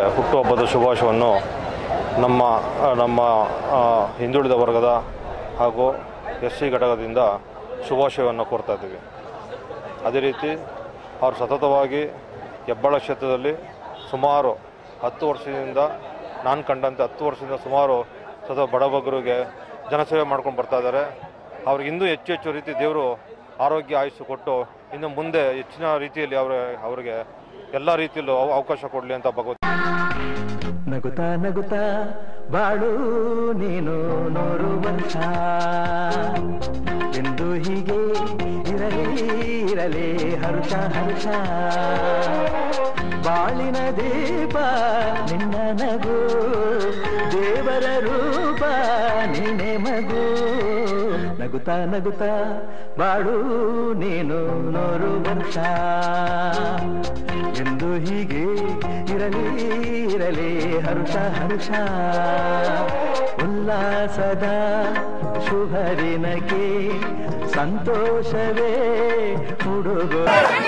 ಹುಟ್ಟುಹಬ್ಬದ ಶುಭಾಶಯವನ್ನು ನಮ್ಮ ನಮ್ಮ ಆ, ಹಿಂದುಳಿದ ವರ್ಗದ ಹಾಗೂ ಎಸ್ ಸಿ ಘಟಕದಿಂದ ಶುಭಾಶಯವನ್ನು ಕೋರ್ತಾ ಇದ್ದೀವಿ ಅದೇ ರೀತಿ ಅವರು ಸತತವಾಗಿ ಹೆಬ್ಬಾಳ ಕ್ಷೇತ್ರದಲ್ಲಿ ಸುಮಾರು ಹತ್ತು ವರ್ಷದಿಂದ ನಾನು ಕಂಡಂತೆ ಹತ್ತು ವರ್ಷದಿಂದ ಸುಮಾರು ಸತತ ಬಡಬಗರಿಗೆ ಜನಸೇವೆ ಮಾಡ್ಕೊಂಡು ಬರ್ತಾ ಇದ್ದಾರೆ ಅವ್ರಿಗೆ ಇನ್ನೂ ಹೆಚ್ಚು ಹೆಚ್ಚು ರೀತಿ ದೇವರು ಆರೋಗ್ಯ ಆಯುಸ್ಸು ಕೊಟ್ಟು ಇನ್ನು ಮುಂದೆ ಹೆಚ್ಚಿನ ರೀತಿಯಲ್ಲಿ ಅವರ ಅವರಿಗೆ ಎಲ್ಲ ರೀತಿಯಲ್ಲೂ ಅವ- ಅವಕಾಶ ಕೊಡಲಿ ಅಂತ ಭಗವತ್ ನಗುತ್ತಾ ನಗುತ್ತಾ ಬಾಳು ನೀನು ನೂರು ವರ್ಷ ಎಂದು ಹೀಗೆ ಇರಲಿ ಇರಲಿ ಹರುಷ ಹರುಷ ಬಾಳಿನ ದೀಪ ನಿನ್ನ ನಗು ದೇವರ ರೂಪ ನೀನೆ ಮಗು ನಗುತ್ತಾ ನಗುತ್ತಾ ಬಾಳು ನೀನು ನೂರು ವರ್ಷ ಎಂದು ಹೀಗೆ ಇರಲಿ ಇರಲಿ ಹರುಷ ಹರುಷ ಉಲ್ಲಾಸದ ಶುಭರಿನಗೆ ಸಂತೋಷವೇ ಹುಡುಗೋ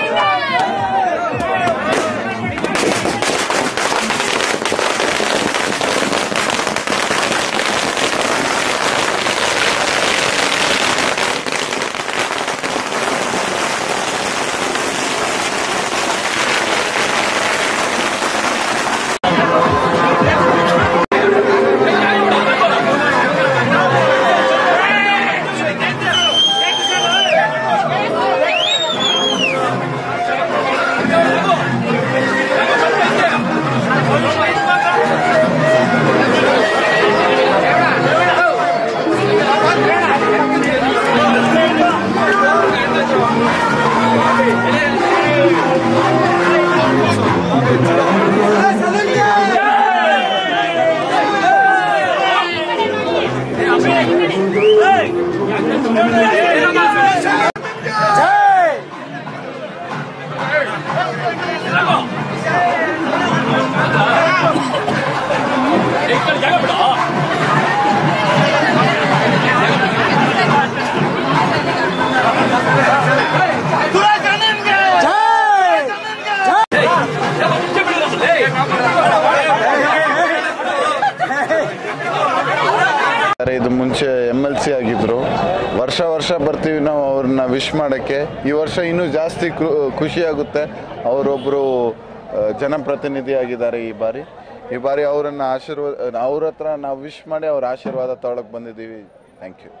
ಸರ್, ಇದು ಮುಂಚೆ ಎಮ್ ಎಲ್ ಸಿ ಆಗಿದ್ರು ವರ್ಷ ವರ್ಷ ಬರ್ತೀವಿ ನಾವು ಅವ್ರನ್ನ ವಿಶ್ ಮಾಡೋಕ್ಕೆ ಈ ವರ್ಷ ಇನ್ನೂ ಜಾಸ್ತಿ ಖು- ಖುಷಿ ಆಗುತ್ತೆ ಅವರೊಬ್ಬರು ಜನಪ್ರತಿನಿಧಿ ಆಗಿದ್ದಾರೆ ಈ ಬಾರಿ ಈ ಬಾರಿ ಅವರನ್ನು ಆಶೀರ್ವಾದ ಅವ್ರ ಹತ್ರ ನಾವು ವಿಶ್ ಮಾಡಿ ಅವ್ರ ಆಶೀರ್ವಾದ ತೊಗೊಳಕ್ಕೆ ಬಂದಿದ್ದೀವಿ ಥ್ಯಾಂಕ್ ಯು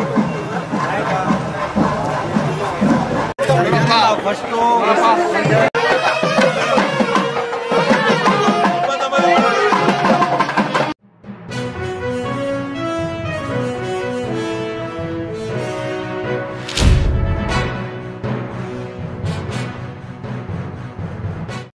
ಫಸ್ಟು